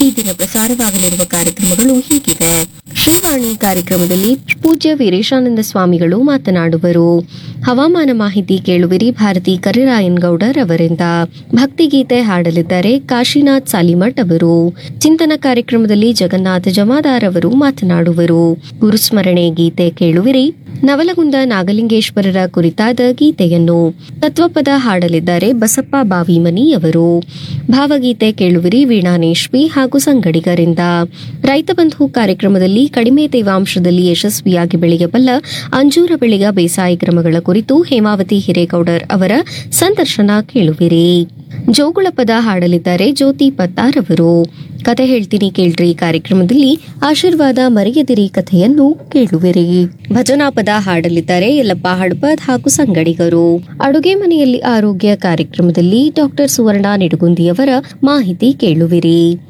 ದಿನ ಪ್ರಸಾರವಾಗಲಿರುವ ಕಾರ್ಯಕ್ರಮಗಳು ಹೀಗಿವೆ ಶ್ರೀವಾಣಿ ಕಾರ್ಯಕ್ರಮದಲ್ಲಿ ಪೂಜ್ಯ ವೀರೇಶಾನಂದ ಸ್ವಾಮಿಗಳು ಮಾತನಾಡುವರು ಹವಾಮಾನ ಮಾಹಿತಿ ಕೇಳುವಿರಿ ಭಾರತಿ ಕರಿರಾಯನ್ ಗೌಡರ್ ಅವರಿಂದ ಭಕ್ತಿಗೀತೆ ಹಾಡಲಿದ್ದಾರೆ ಕಾಶಿನಾಥ್ ಸಾಲಿಮಠ್ ಅವರು ಚಿಂತನ ಕಾರ್ಯಕ್ರಮದಲ್ಲಿ ಜಗನ್ನಾಥ ಜಮಾದಾರ್ ಅವರು ಮಾತನಾಡುವರು ಗುರುಸ್ಮರಣೆ ಗೀತೆ ಕೇಳುವಿರಿ ನವಲಗುಂದ ನಾಗಲಿಂಗೇಶ್ವರರ ಕುರಿತಾದ ಗೀತೆಯನ್ನು ತತ್ವಪದ ಹಾಡಲಿದ್ದಾರೆ ಬಸಪ್ಪ ಬಾವಿಮನಿ ಅವರು ಭಾವಗೀತೆ ಕೇಳುವಿರಿ ವೀಣಾನೇಶ್ವಿ ಹಾಗೂ ಸಂಗಡಿಗರಿಂದ ರೈತ ಬಂಧು ಕಾರ್ಯಕ್ರಮದಲ್ಲಿ ಕಡಿಮೆ ತೇವಾಂಶದಲ್ಲಿ ಯಶಸ್ವಿಯಾಗಿ ಬೆಳೆಯಬಲ್ಲ ಅಂಜೂರ ಬೆಳೆಯ ಬೇಸಾಯ ಕ್ರಮಗಳ ಕುರಿತು ಹೇಮಾವತಿ ಹಿರೇಗೌಡರ್ ಅವರ ಸಂದರ್ಶನ ಕೇಳುವಿರಿ ಜೋಗುಳ ಪದ ಹಾಡಲಿದ್ದಾರೆ ಜ್ಯೋತಿ ಪತ್ತಾರ್ ಅವರು ಕತೆ ಹೇಳ್ತೀನಿ ಕೇಳ್ರಿ ಕಾರ್ಯಕ್ರಮದಲ್ಲಿ ಆಶೀರ್ವಾದ ಮರೆಯದಿರಿ ಕಥೆಯನ್ನು ಕೇಳುವಿರಿ ಭಜನಾ ಪದ ಹಾಡಲಿದ್ದಾರೆ ಯಲ್ಲಪ್ಪ ಹಡ್ಪದ್ ಹಾಗೂ ಸಂಗಡಿಗರು ಅಡುಗೆ ಮನೆಯಲ್ಲಿ ಆರೋಗ್ಯ ಕಾರ್ಯಕ್ರಮದಲ್ಲಿ ಡಾಕ್ಟರ್ ಸುವರ್ಣ ನಿಡುಗುಂದಿಯವರ ಮಾಹಿತಿ ಕೇಳುವಿರಿ